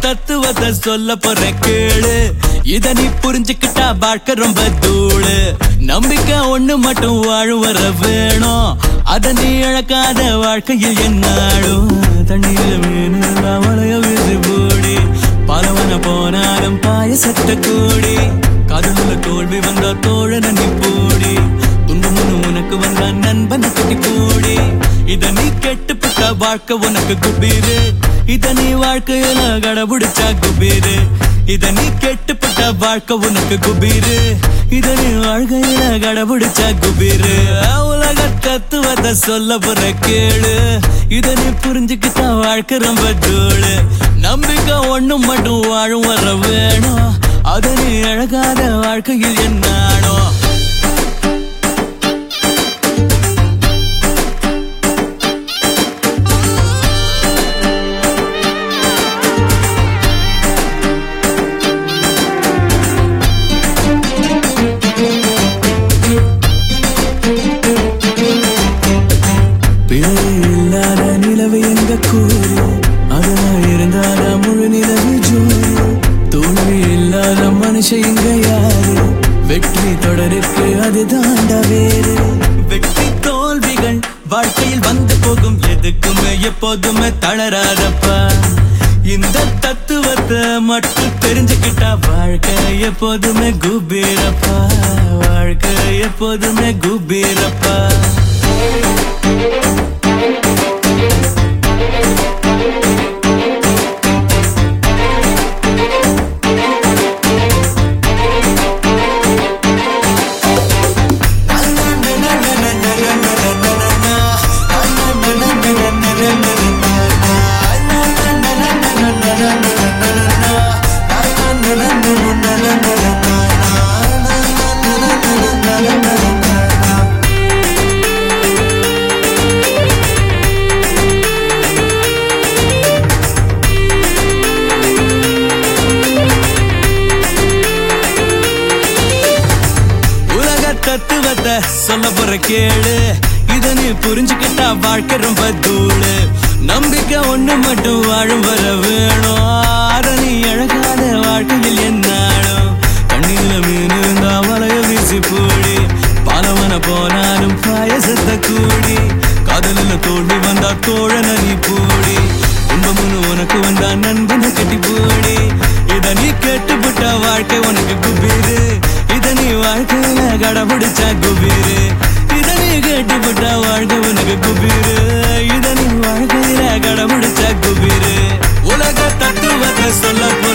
தத்துவத்தை சொல்ல போற கேளு இத நீ புரிஞ்சுக்கிட்டா வாழ்க்கை ரொம்ப தூளு நம்பிக்கை ஒண்ணு மட்டும் வாழும் வர வேணும் அத நீ இழக்காத வாழ்க்கையில் என்னாடும் தண்ணீர் மீன் வளைய வீசி போடி பலவன போனாலும் பாயசத்த கூடி காதல தோல்வி வந்தா தோழன நீ போடி துன்பமுன்னு உனக்கு வந்தா நண்பனை கட்டி கூடி இத நீ கெட்டுப்பட்ட வாழ்க்கை உனக்கு குபீரு இத நீ வாழ்க்கையில கடபிடிச்சா குபீரு இத நீ கெட்டுப்பட்ட வாழ்க்கை உனக்கு குபீரு இத நீ வாழ்க்கையில கடபிடிச்சா குபீரு உலக தத்துவத்தை சொல்ல போற கேளு இத நீ புரிஞ்சுக்கிட்டா வாழ்க்கை ரொம்ப தூளு நம்பிக்கை ஒண்ணும் மட்டும் வாழும் வர வேணும் அத நீ அழகாத வாழ்க்கையில் என்னானோ பிழை இல்லாத நிலவு எங்க கூறு அதனால் இருந்தாத முழு நிலவு ஜோறு தோல்வி இல்லாத மனுஷன் இங்க யாரு வெற்றி தொடருக்கு அது தாண்டா வேறு வெற்றி தோல்விகள் வாழ்க்கையில் வந்து போகும் எதுக்குமே எப்போதுமே தளராதப்பா இந்த தத்துவத்தை மட்டும் தெரிஞ்சுக்கிட்டா வாழ்க்கை எப்போதுமே குபீரப்பா வாழ்க்கை எப்போதுமே குபீரப்பா உலக தத்துவத்தை சொல்ல போற கேளு இத நீ புரிஞ்சுக்கிட்டா வாழ்க்கை ரொம்ப தூளு நம்பிக்கை ஒண்ணு மட்டும் வாழும் வர வேணும் அத நீ அழகாத வாழ்க்கையில் என்னாலும் கண்ணில மீன் இருந்தா வலைய வீசி போடி பாலவன போனாலும் பாயசத்தை கூடி காதலில் தோல்வி வந்தா தோழன நீ போடி துன்பமுன்னு உனக்கு வந்தா நண்பனை கட்டி போடி இத நீ கேட்டுப்பட்ட வாழ்க்கை உனக்கு குபீரு இத நீ வாழ்க்கையில கடபிடிச்சா குபீரு இத நீ கேட்டுப்பட்ட வாழ்க்கை உனக்கு குபீரு இத நீ வாழ்க்கையில கடபிடிச்சா குபீரு உலக தத்துவத்தை சொல்ல